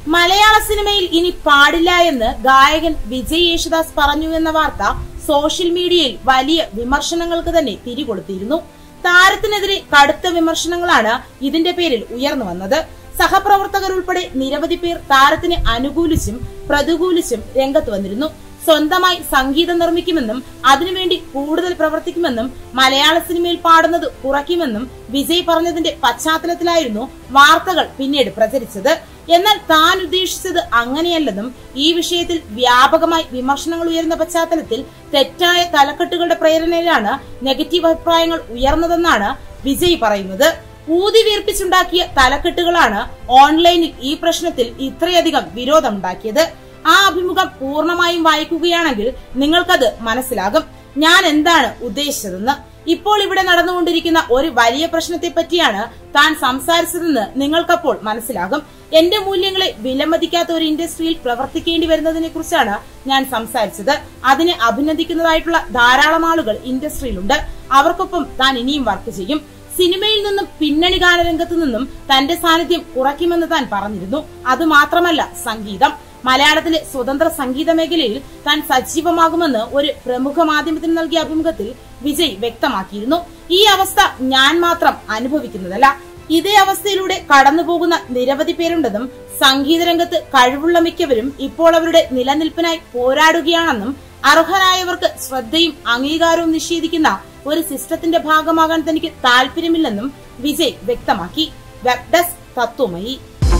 മലയാള സിനിമയിൽ ഇനി പാടില്ല എന്ന് ഗായകൻ വിജയ് യേശുദാസ് പറഞ്ഞു എന്ന വാർത്ത സോഷ്യൽ മീഡിയയിൽ വലിയ വിമർശനങ്ങൾക്ക് തന്നെ തിരികൊളുത്തിയിരുന്നു താരത്തിനെതിരെ കടുത്ത വിമർശനങ്ങളാണ് ഇതിന്റെ പേരിൽ ഉയർന്നു വന്നത് സഹപ്രവർത്തകർ ഉൾപ്പെടെ നിരവധി പേർ താരത്തിനെ അനുകൂലിച്ചും പ്രതികൂലിച്ചും രംഗത്ത് വന്നിരുന്നു സ്വന്തമായി സംഗീതം നിർമ്മിക്കുമെന്നും അതിനുവേണ്ടി കൂടുതൽ പ്രവർത്തിക്കുമെന്നും മലയാള സിനിമയിൽ പാടുന്നത് കുറയ്ക്കുമെന്നും വിജയ് പറഞ്ഞതിന്റെ പശ്ചാത്തലത്തിലായിരുന്നു വാർത്തകൾ പിന്നീട് പ്രചരിച്ചത് എന്നാൽ താൻ ഉദ്ദേശിച്ചത് അങ്ങനെയല്ലെന്നും ഈ വിഷയത്തിൽ വ്യാപകമായി വിമർശനങ്ങൾ ഉയർന്ന പശ്ചാത്തലത്തിൽ തെറ്റായ തലക്കെട്ടുകളുടെ പ്രേരണയിലാണ് നെഗറ്റീവ് അഭിപ്രായങ്ങൾ ഉയർന്നതെന്നാണ് വിജയ് പറയുന്നത് ഊതി വീർപ്പിച്ചുണ്ടാക്കിയ തലക്കെട്ടുകളാണ് ഓൺലൈനിൽ ഈ പ്രശ്നത്തിൽ ഇത്രയധികം വിരോധമുണ്ടാക്കിയത് ആ അഭിമുഖം പൂർണ്ണമായും വായിക്കുകയാണെങ്കിൽ നിങ്ങൾക്കത് മനസ്സിലാകും ഞാൻ എന്താണ് ഉദ്ദേശിച്ചതെന്ന് ഇപ്പോൾ ഇവിടെ നടന്നുകൊണ്ടിരിക്കുന്ന ഒരു വലിയ പ്രശ്നത്തെ പറ്റിയാണ് താൻ സംസാരിച്ചതെന്ന് നിങ്ങൾക്കപ്പോൾ മനസ്സിലാകും എന്റെ മൂല്യങ്ങളെ വിലമതിക്കാത്ത ഒരു ഇൻഡസ്ട്രിയിൽ പ്രവർത്തിക്കേണ്ടി വരുന്നതിനെ കുറിച്ചാണ് ഞാൻ സംസാരിച്ചത് അതിനെ അഭിനന്ദിക്കുന്നതായിട്ടുള്ള ധാരാളം ആളുകൾ ഇൻഡസ്ട്രിയിലുണ്ട് അവർക്കൊപ്പം താൻ ഇനിയും വർക്ക് ചെയ്യും സിനിമയിൽ നിന്നും പിന്നണി ഗാനരംഗത്തു നിന്നും തന്റെ സാന്നിധ്യം കുറയ്ക്കുമെന്ന് താൻ പറഞ്ഞിരുന്നു അത് മാത്രമല്ല സംഗീതം മലയാളത്തിലെ സ്വതന്ത്ര സംഗീത മേഖലയിൽ താൻ സജീവമാകുമെന്ന് ഒരു പ്രമുഖ മാധ്യമത്തിന് നൽകിയ അഭിമുഖത്തിൽ വിജയ് വ്യക്തമാക്കിയിരുന്നു ഈ അവസ്ഥ ഞാൻ മാത്രം അനുഭവിക്കുന്നതല്ല ഇതേ അവസ്ഥയിലൂടെ കടന്നുപോകുന്ന നിരവധി പേരുണ്ടെന്നും സംഗീത രംഗത്ത് കഴിവുള്ള മിക്കവരും ഇപ്പോൾ അവരുടെ നിലനിൽപ്പിനായി പോരാടുകയാണെന്നും അർഹരായവർക്ക് ശ്രദ്ധയും അംഗീകാരവും നിഷേധിക്കുന്ന ഒരു സിസ്റ്റത്തിന്റെ ഭാഗമാകാൻ തനിക്ക് താല്പര്യമില്ലെന്നും വിജയ് വ്യക്തമാക്കി വെബ് ഡെസ്ക് തത്വമയി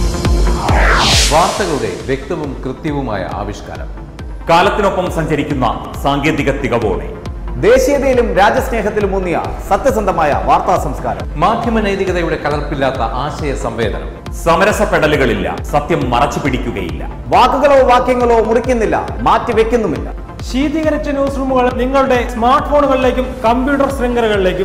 വാർത്തകളുടെ വ്യക്തവും കൃത്യവുമായ ആവിഷ്കാരം കാലത്തിനൊപ്പം സഞ്ചരിക്കുന്ന സാങ്കേതിക തികവോടെ ദേശീയതയിലും രാജ്യസ്നേഹത്തിലും ഊന്നിയ സത്യസന്ധമായ വാർത്താ സംസ്കാരം മാധ്യമ നൈതികതയുടെ കലർപ്പില്ലാത്ത ആശയ സംവേദനം സമരസപ്പെടലുകളില്ല സത്യം മറച്ചു പിടിക്കുകയില്ല വാക്കുകളോ വാക്യങ്ങളോ മുറിക്കുന്നില്ല മാറ്റിവെക്കുന്നുമില്ല ശീതീകരിച്ച ന്യൂസ് റൂമുകൾ നിങ്ങളുടെ സ്മാർട്ട് ഫോണുകളിലേക്കും കമ്പ്യൂട്ടർ ശൃംഖലകളിലേക്കും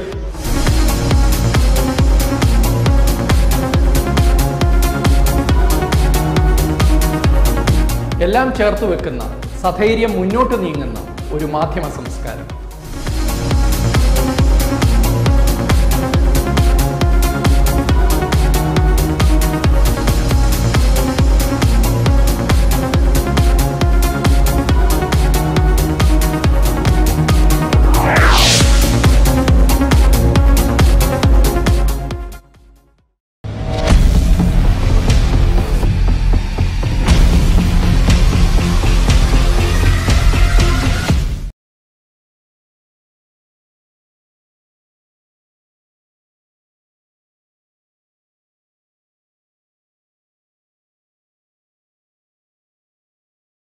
എല്ലാം ചേർത്ത് വെക്കുന്ന സധൈര്യം മുന്നോട്ട് നീങ്ങുന്ന ഒരു മാധ്യമ സംസ്കാരം